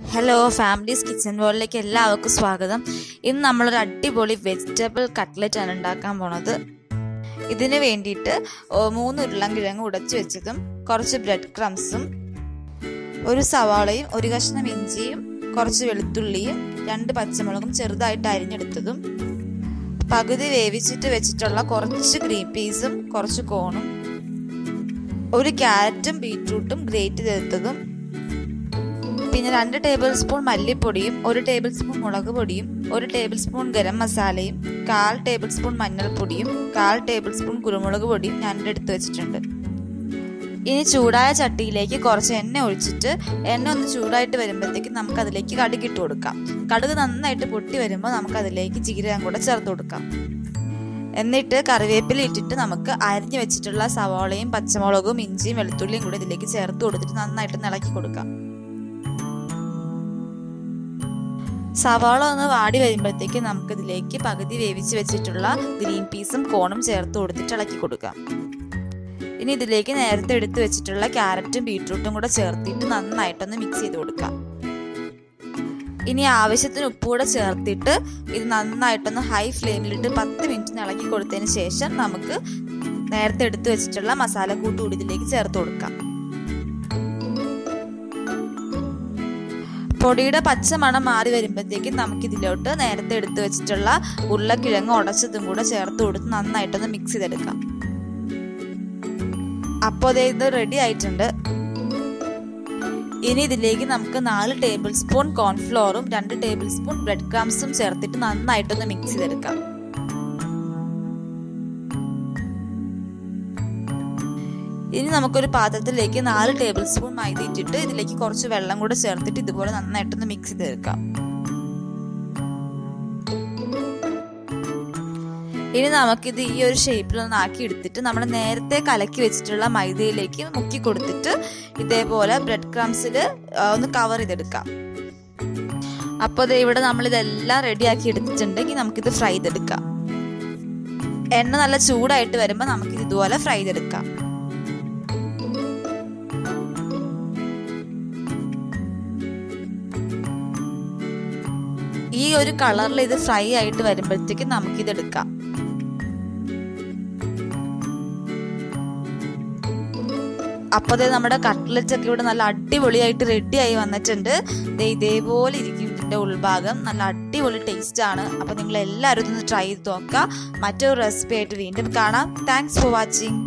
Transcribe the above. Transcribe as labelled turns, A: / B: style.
A: hello families kitchen വേൾഡിലേക്ക് എല്ലാവർക്കും സ്വാഗതം ഇന്ന് നമ്മളൊരു അടിപൊളി വെജിറ്റബിൾ കട്ട്ലറ്റ് ആണ് ഉണ്ടാക്കാൻ പോണത് ഇതിന് വേണ്ടിയിട്ട് ഓ, മൂന്ന് ഉരുളൻകിഴങ്ങ് ഉടച്ചു വെച്ചതും കുറച്ച് ബ്രെഡ് ക്രംസും ഒരു സവാളയും ഒരു കഷ്ണം ഇഞ്ചിയും കുറച്ച് വെളുത്തുള്ളിയും രണ്ട് പച്ചമുളകും ചെറുതായിട്ട് അരിഞ്ഞെടുത്തതും പകുതി വേവിച്ചിട്ട് വെച്ചിട്ടുള്ള കുറച്ച് ഗ്രീൻ പീസും കുറച്ച് കോണും ഒരു ക്യാരറ്റും ബീട്രൂട്ടും ഗ്രേറ്റ് ചെയ്തെടുത്തതും പിന്നെ രണ്ട് ടേബിൾ സ്പൂൺ മല്ലിപ്പൊടിയും ഒരു ടേബിൾ സ്പൂൺ മുളക് പൊടിയും ഒരു ടേബിൾ സ്പൂൺ ഗരം മസാലയും കാൽ ടേബിൾ സ്പൂൺ മഞ്ഞൾപ്പൊടിയും കാൽ ടേബിൾ സ്പൂൺ കുരുമുളക് പൊടിയും ഞാൻ എടുത്ത് വെച്ചിട്ടുണ്ട് ഇനി ചൂടായ ചട്ടിയിലേക്ക് കുറച്ച് എണ്ണ ഒഴിച്ചിട്ട് എണ്ണ ഒന്ന് ചൂടായിട്ട് വരുമ്പോഴത്തേക്ക് നമുക്ക് അതിലേക്ക് കടുക് ഇട്ട് കൊടുക്കാം കടുക് നന്നായിട്ട് പൊട്ടി വരുമ്പോൾ നമുക്ക് അതിലേക്ക് ജീരകം കൂടെ ചേർത്ത് കൊടുക്കാം എന്നിട്ട് കറിവേപ്പില ഇട്ടിട്ട് നമുക്ക് അരിഞ്ഞു വെച്ചിട്ടുള്ള സവാളയും പച്ചമുളകും ഇഞ്ചിയും വെളുത്തുള്ളിയും കൂടി ഇതിലേക്ക് ചേർത്ത് കൊടുത്തിട്ട് നന്നായിട്ട് ഇളക്കി കൊടുക്കാം സവാള ഒന്ന് വാടി വരുമ്പോഴത്തേക്ക് നമുക്ക് ഇതിലേക്ക് പകുതി വേവിച്ച് വെച്ചിട്ടുള്ള ഗ്രീൻ പീസും കോണും ചേർത്ത് കൊടുത്തിട്ട് ഇളക്കി കൊടുക്കാം ഇനി ഇതിലേക്ക് നേരത്തെ എടുത്ത് വെച്ചിട്ടുള്ള ക്യാരറ്റും ബീട്രൂട്ടും കൂടെ ചേർത്തിട്ട് നന്നായിട്ടൊന്ന് മിക്സ് ചെയ്ത് കൊടുക്കാം ഇനി ആവശ്യത്തിന് ഉപ്പ് കൂടെ ചേർത്തിട്ട് ഇത് നന്നായിട്ടൊന്ന് ഹൈ ഫ്ലെയിമിലിട്ട് പത്ത് മിനിറ്റ് ഇളക്കി കൊടുത്തതിന് ശേഷം നമുക്ക് നേരത്തെ എടുത്ത് വെച്ചിട്ടുള്ള മസാലക്കൂട്ട് കൂടി ഇതിലേക്ക് ചേർത്ത് കൊടുക്കാം പൊടിയുടെ പച്ച മണം മാറി വരുമ്പോഴത്തേക്കും നമുക്ക് ഇതിലോട്ട് നേരത്തെ എടുത്തു വെച്ചിട്ടുള്ള ഉരുളക്കിഴങ്ങ് ഉടച്ചതും കൂടെ ചേർത്ത് കൊടുത്ത് നന്നായിട്ടൊന്ന് മിക്സ് ചെയ്തെടുക്കാം അപ്പോൾ ദേ ഇത് റെഡി ആയിട്ടുണ്ട് ഇനി ഇതിലേക്ക് നമുക്ക് നാല് ടേബിൾ സ്പൂൺ കോൺഫ്ലോറും രണ്ട് ടേബിൾ സ്പൂൺ ബ്രെഡ് ക്രംസും ചേർത്തിട്ട് നന്നായിട്ടൊന്ന് മിക്സ് ചെയ്തെടുക്കാം ഇനി നമുക്കൊരു പാത്രത്തിലേക്ക് നാല് ടേബിൾ സ്പൂൺ മൈദ ഇട്ടിട്ട് ഇതിലേക്ക് കുറച്ച് വെള്ളം കൂടെ ചേർത്തിട്ട് ഇതുപോലെ നന്നായിട്ടൊന്ന് മിക്സ് ചെയ്തെടുക്കാം ഇനി നമുക്കിത് ഈ ഒരു ഷേപ്പിൽ ഒന്ന് ആക്കി എടുത്തിട്ട് നമ്മൾ നേരത്തെ കലക്കി വെച്ചിട്ടുള്ള മൈദയിലേക്ക് മുക്കി കൊടുത്തിട്ട് ഇതേപോലെ ബ്രെഡ് ക്രംസിൽ ഒന്ന് കവർ ചെയ്തെടുക്കാം അപ്പോൾ ഇവിടെ നമ്മൾ ഇതെല്ലാം റെഡിയാക്കി എടുത്തിട്ടുണ്ടെങ്കിൽ നമുക്കിത് ഫ്രൈ ചെയ്തെടുക്കാം എണ്ണ നല്ല ചൂടായിട്ട് വരുമ്പോൾ നമുക്കിത് ഇതുപോലെ ഫ്രൈ ചെയ്തെടുക്കാം ഈ ഒരു കളറിൽ ഇത് ഫ്രൈ ആയിട്ട് വരുമ്പോഴത്തേക്കും നമുക്കിത് എടുക്കാം അപ്പോൾ നമ്മുടെ കട്ട്ലറ്റ് ഒക്കെ ഇവിടെ നല്ല അടിപൊളിയായിട്ട് റെഡി ആയി വന്നിട്ടുണ്ട് ദേ ഇതേപോലെ ഇരിക്കും ഇതിൻ്റെ ഉൾഭാഗം നല്ല അടിപൊളി ടേസ്റ്റ് ആണ് അപ്പോൾ നിങ്ങൾ എല്ലാവരും ഒന്ന് ട്രൈ ചെയ്ത് നോക്കുക മറ്റൊരു റെസിപ്പി ആയിട്ട് വീണ്ടും കാണാം താങ്ക്സ് ഫോർ വാച്ചിങ്